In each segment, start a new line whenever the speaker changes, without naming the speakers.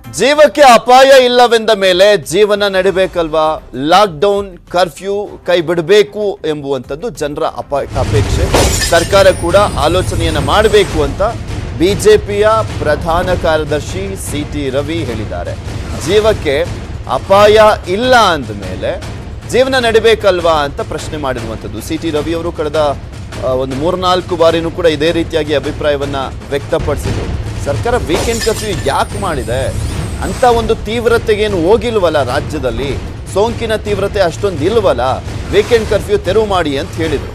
ಜೀವಕ್ಕೆ ಅಪಾಯ ಇಲ್ಲವೆಂದ ಮೇಲೆ ಜೀವನ ನಡಿಬೇಕಲ್ವಾ ಲಾಕ್ಡೌನ್ ಕರ್ಫ್ಯೂ ಕೈ ಬಿಡಬೇಕು ಎಂಬುವಂಥದ್ದು ಜನರ ಅಪ ಅಪೇಕ್ಷೆ ಸರ್ಕಾರ ಕೂಡ ಆಲೋಚನೆಯನ್ನ ಮಾಡಬೇಕು ಅಂತ ಬಿಜೆಪಿಯ ಪ್ರಧಾನ ಕಾರ್ಯದರ್ಶಿ ಸಿ ಟಿ ರವಿ ಹೇಳಿದ್ದಾರೆ ಜೀವಕ್ಕೆ ಅಪಾಯ ಇಲ್ಲ ಅಂದ ಮೇಲೆ ಜೀವನ ನಡಿಬೇಕಲ್ವಾ ಅಂತ ಪ್ರಶ್ನೆ ಮಾಡಿರುವಂಥದ್ದು ಸಿ ಟಿ ರವಿ ಅವರು ಕಳೆದ ಆ, ಒಂದು ಮೂರ್ನಾಲ್ಕು ಬಾರಿನೂ ಕೂಡ ಇದೇ ರೀತಿಯಾಗಿ ಅಭಿಪ್ರಾಯವನ್ನ ವ್ಯಕ್ತಪಡಿಸಿದ್ರು ಸರ್ಕಾರ ವೀಕೆಂಡ್ ಕರ್ಫ್ಯೂ ಯಾಕೆ ಮಾಡಿದೆ ಅಂತ ಒಂದು ತೀವ್ರತೆಗೇನು ಹೋಗಿಲ್ವಲ್ಲ ರಾಜ್ಯದಲ್ಲಿ ಸೋಂಕಿನ ತೀವ್ರತೆ ಅಷ್ಟೊಂದು ಇಲ್ವಲ್ಲ ವೀಕೆಂಡ್ ಕರ್ಫ್ಯೂ ತೆರವು ಮಾಡಿ ಅಂತ ಹೇಳಿದ್ರು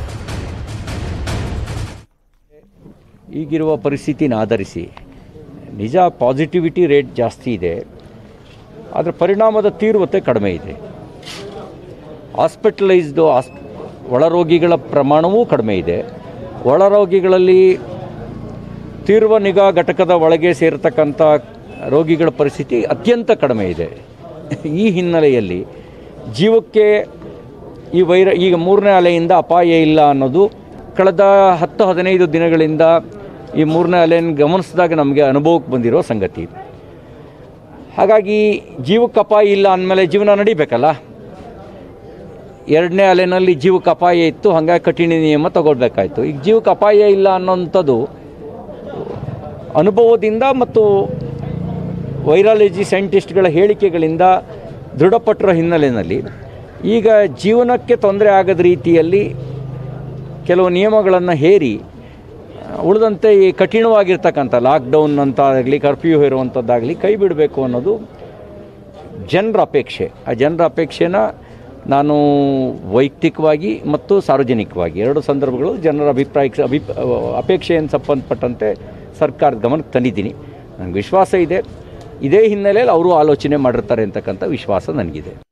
ಈಗಿರುವ ಪರಿಸ್ಥಿತಿನ ಆಧರಿಸಿ ನಿಜ ಪಾಸಿಟಿವಿಟಿ ರೇಟ್ ಜಾಸ್ತಿ ಇದೆ ಅದರ ಪರಿಣಾಮದ ತೀವ್ರತೆ ಕಡಿಮೆ ಇದೆ ಹಾಸ್ಪಿಟಲೈಸ್ಡು ಆಸ್ ಒಳರೋಗಿಗಳ ಪ್ರಮಾಣವೂ ಕಡಿಮೆ ಇದೆ ಒಳರೋಗಿಗಳಲ್ಲಿ ತೀವ್ರ ನಿಗಾ ಘಟಕದ ಒಳಗೆ ಸೇರತಕ್ಕಂಥ ರೋಗಿಗಳ ಪರಿಸ್ಥಿತಿ ಅತ್ಯಂತ ಕಡಿಮೆ ಇದೆ ಈ ಹಿನ್ನೆಲೆಯಲ್ಲಿ ಜೀವಕ್ಕೆ ಈ ವೈರ ಈಗ ಮೂರನೇ ಅಲೆಯಿಂದ ಅಪಾಯ ಇಲ್ಲ ಅನ್ನೋದು ಕಳೆದ ಹತ್ತು ಹದಿನೈದು ದಿನಗಳಿಂದ ಈ ಮೂರನೇ ಅಲೆಯನ್ನು ಗಮನಿಸಿದಾಗ ನಮಗೆ ಅನುಭವಕ್ಕೆ ಬಂದಿರೋ ಸಂಗತಿ ಹಾಗಾಗಿ ಜೀವಕ್ಕೆ ಅಪಾಯ ಇಲ್ಲ ಅಂದಮೇಲೆ ಜೀವನ ನಡಿಬೇಕಲ್ಲ ಎರಡನೇ ಅಲೆನಲ್ಲಿ ಜೀವಕ್ಕೆ ಅಪಾಯ ಇತ್ತು ಹಾಗಾಗಿ ಕಠಿಣ ನಿಯಮ ತಗೊಳ್ಬೇಕಾಯ್ತು ಈಗ ಜೀವಕ್ಕೆ ಅಪಾಯ ಇಲ್ಲ ಅನ್ನೋಂಥದ್ದು ಅನುಭವದಿಂದ ಮತ್ತು ವೈರಾಲಜಿ ಸೈಂಟಿಸ್ಟ್ಗಳ ಹೇಳಿಕೆಗಳಿಂದ ದೃಢಪಟ್ಟಿರೋ ಹಿನ್ನೆಲೆಯಲ್ಲಿ ಈಗ ಜೀವನಕ್ಕೆ ತೊಂದರೆ ಆಗದ ರೀತಿಯಲ್ಲಿ ಕೆಲವು ನಿಯಮಗಳನ್ನು ಹೇರಿ ಉಳಿದಂತೆ ಈ ಕಠಿಣವಾಗಿರ್ತಕ್ಕಂಥ ಲಾಕ್ಡೌನ್ ಅಂತಾಗಲಿ ಕರ್ಫ್ಯೂ ಇರುವಂಥದ್ದಾಗಲಿ ಕೈ ಬಿಡಬೇಕು ಅನ್ನೋದು ಜನರ ಅಪೇಕ್ಷೆ ಆ ಜನರ ಅಪೇಕ್ಷೆನ ನಾನು ವೈಯಕ್ತಿಕವಾಗಿ ಮತ್ತು ಸಾರ್ವಜನಿಕವಾಗಿ ಎರಡು ಸಂದರ್ಭಗಳು ಜನರ ಅಭಿಪ್ರಾಯಕ್ಕೆ ಅಭಿಪ್ ಅಪೇಕ್ಷೆಯನ್ನು ಸಂಬಂಧಪಟ್ಟಂತೆ ಸರ್ಕಾರದ ಗಮನಕ್ಕೆ ತಂದಿದ್ದೀನಿ ನನಗೆ ವಿಶ್ವಾಸ ಇದೆ ಇದೇ ಹಿನ್ನೆಲೆಯಲ್ಲಿ ಅವರು ಆಲೋಚನೆ ಮಾಡಿರ್ತಾರೆ ಅಂತಕ್ಕಂಥ ವಿಶ್ವಾಸ ನನಗಿದೆ